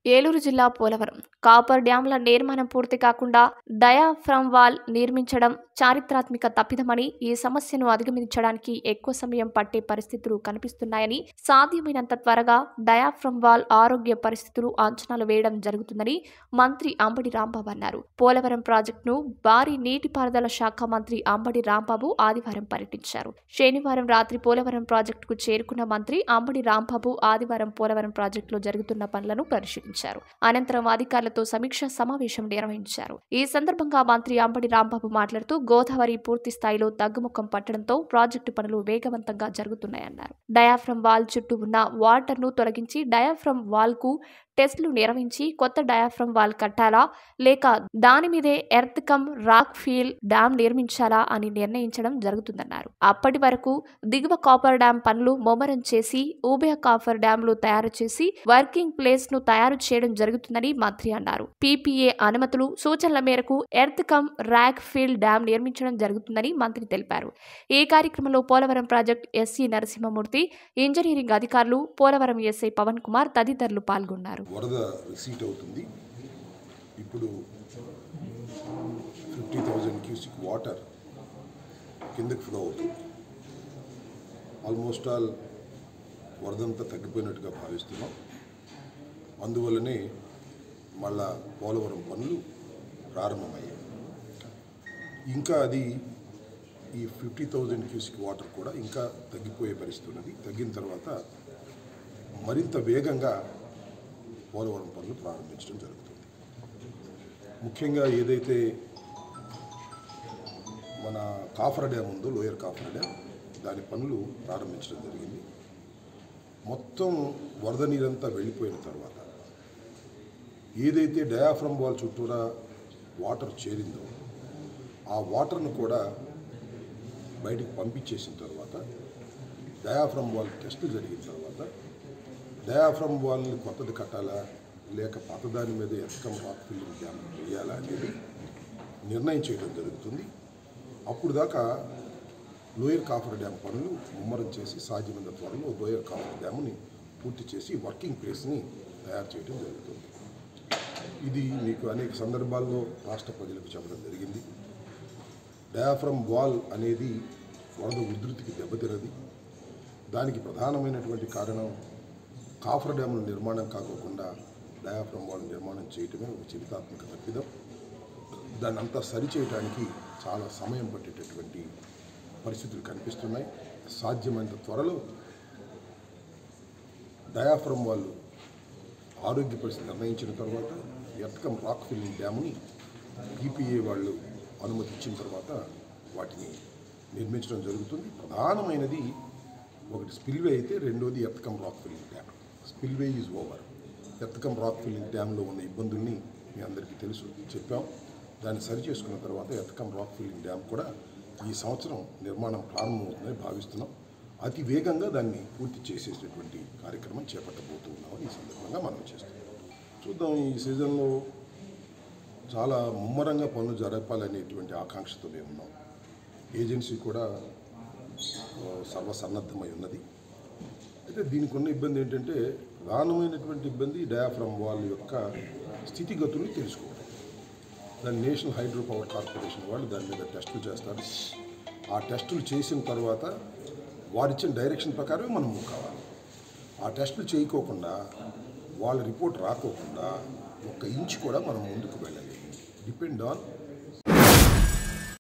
ఏలూరు జిల్లా పోలవరం కాపర్ డ్యాంల నిర్మాణం పూర్తి కాకుండా డయాఫ్రమ్ వాల్ నిర్మించడం చారిత్రాత్మక తప్పిదమని ఈ సమస్యను అధిగమించడానికి ఎక్కువ సమయం పట్టే పరిస్థితులు కనిపిస్తున్నాయని సాధ్యమైనంత త్వరగా డయాఫ్రమ్ వాల్ ఆరోగ్య పరిస్థితులు అంచనాలు వేయడం జరుగుతుందని మంత్రి అంబడి రాంబాబు అన్నారు పోలవరం ప్రాజెక్టును భారీ నీటిపారుదల శాఖ మంత్రి అంబడి రాంబాబు ఆదివారం పర్యటించారు శనివారం రాత్రి పోలవరం ప్రాజెక్టుకు చేరుకున్న మంత్రి అంబడి రాంబాబు ఆదివారం పోలవరం ప్రాజెక్టులో జరుగుతున్న పనులను పరిశీలించారు అనంతరం అధికారులతో సమీక్ష సమావేశం నిర్వహించారు ఈ సందర్భంగా మంత్రి అంబడి రాంబాబు మాట్లాడుతూ గోదావరి పూర్తి స్థాయిలో తగ్గుముఖం పట్టడంతో ప్రాజెక్టు పనులు వేగవంతంగా జరుగుతున్నాయన్నారు డయాఫ్రమ్ వాల్ చుట్టూ ఉన్న వాటర్ను తొలగించి డయాఫ్రమ్ వాల్ కు టెస్టులు నిర్వహించి కొత్త డయాఫ్రమ్ వాల్ కట్టాలా లేక దాని మీదే earth cum rock fill dam నిర్మించాలా అని నిర్ణయించడం జరుగుతుందన్నారు అప్పటి వరకు దిగువ కాపర్ డ్యాం పనులు ముమ్మరం చేసి ఉభయ కాపర్ డ్యాంలు తయారు చేసి వర్కింగ్ ప్లేస్ ను తయారు చేయడం జరుగుతుందని మంత్రి అన్నారు పీపీఏ అనుమతులు సూచనల మేరకు earth cum rock fill dam నిర్మించడం జరుగుతుందని మంత్రి తెలిపారు ఈ కార్యక్రమంలో Polavaram project SE Narasimhamurthy engineering అధికారులు పోలవరం ఎస్ఐ పవన్ కుమార్ తదితరులు పాల్గొన్నారు వరద రిసీట్ అవుతుంది ఇప్పుడు ఫిఫ్టీ థౌజండ్ క్యూసిక్ వాటర్ కిందకి ఫ్లో అవుతుంది ఆల్మోస్ట్ ఆల్ వరదంతా తగ్గిపోయినట్టుగా భావిస్తున్నాం అందువల్లనే మళ్ళా పోలవరం పనులు ప్రారంభమయ్యాయి ఇంకా అది ఈ ఫిఫ్టీ థౌజండ్ క్యూసిక్ వాటర్ కూడా ఇంకా తగ్గిపోయే పరిస్థితి ఉన్నది తగ్గిన తర్వాత మరింత వేగంగా పోలవరం పనులు ప్రారంభించడం జరుగుతుంది ముఖ్యంగా ఏదైతే మన కాఫర్ డ్యామ్ ఉందో లోయర్ కాఫర్ డ్యామ్ దాని పనులు ప్రారంభించడం జరిగింది మొత్తం వరద నీరంతా వెళ్ళిపోయిన తర్వాత ఏదైతే డయాఫ్రమ్ వాల్ చుట్టూరా వాటర్ చేరిందో ఆ వాటర్ను కూడా బయటికి పంపించేసిన తర్వాత డయాఫ్రమ్ వాల్ టెస్ట్ జరిగిన తర్వాత డయాఫ్రమ్ వాల్ని కొత్తది కట్టాలా లేక పాతదాని మీద ఎత్తకం రాక్ ఫిల్లింగ్ డ్యామ్ వేయాలా అనేది నిర్ణయం చేయడం జరుగుతుంది అప్పుడు దాకా లోయర్ కాఫర్ డ్యామ్ పనులు ముమ్మరం చేసి సాధ్యమైన త్వరలో లోయర్ కాఫర్ డ్యామ్ని పూర్తి చేసి వర్కింగ్ ప్లేస్ని తయారు చేయడం జరుగుతుంది ఇది మీకు అనేక సందర్భాల్లో రాష్ట్ర ప్రజలకు చెప్పడం జరిగింది డయాఫ్రమ్ వాల్ అనేది వరద ఉధృతికి దెబ్బతినది దానికి ప్రధానమైనటువంటి కారణం కాఫర్ డ్యాముల నిర్మాణం కాకోకుండా డయాఫ్రమ్ వాల్ నిర్మాణం చేయటమే ఒక చరితాత్మక తప్పిదం దాన్ని అంతా సరిచేయడానికి చాలా సమయం పట్టేటటువంటి పరిస్థితులు కనిపిస్తున్నాయి సాధ్యమైనంత త్వరలో డయాఫ్రమ్ వాళ్ళు ఆరోగ్య పరిస్థితి నిర్ణయించిన తర్వాత ఎత్తకం రాక్ ఫిల్లింగ్ డ్యామ్ని ఈపీఏ వాళ్ళు అనుమతి ఇచ్చిన తర్వాత వాటిని నిర్మించడం జరుగుతుంది ప్రధానమైనది ఒకటి స్పిల్వే అయితే రెండోది earth cum rock filling dam spillway is over earth cum rock filling డ్యామ్లో ఉన్న ఇబ్బందుల్ని మీ అందరికీ తెలుసు చెప్పాం దాన్ని సరి చేసుకున్న తర్వాత ఎత్తకం రాక్ ఫిల్లింగ్ డ్యామ్ కూడా ఈ సంవత్సరం నిర్మాణం ప్రారంభమవుతుందని భావిస్తున్నాం అతి వేగంగా దాన్ని పూర్తి చేసేటటువంటి కార్యక్రమం చేపట్టబోతూ ఉన్నామని ఈ సందర్భంగా మనం చేస్తున్నాం చూద్దాం ఈ సీజన్లో చాలా ముమ్మరంగా పనులు జరపాలనేటువంటి ఆకాంక్షతో మేము ఉన్నాం ఏజెన్సీ కూడా ఆ, సర్వసన్నద్ధమై ఉన్నది అయితే దీనికి ఉన్న ఇబ్బంది ఏంటంటే ప్రధానమైనటువంటి ఇబ్బంది డయాఫ్రమ్ వాల్ యొక్క స్థితిగతుల్ని తెలుసుకోవడం దాన్ని నేషనల్ హైడ్రో పవర్ కార్పొరేషన్ వాళ్ళు దాని మీద టెస్టులు చేస్తారు ఆ టెస్టులు చేసిన తర్వాత వారిచ్చిన డైరెక్షన్ ప్రకారమే మనం మూవ్ కావాలి ఆ టెస్టులు చేయకోకుండా వాళ్ళ రిపోర్ట్ రాకోకుండా ఒక్క ఇంచ్ కూడా మనం ముందుకు వెళ్ళలేము డిపెండ్ ఆన్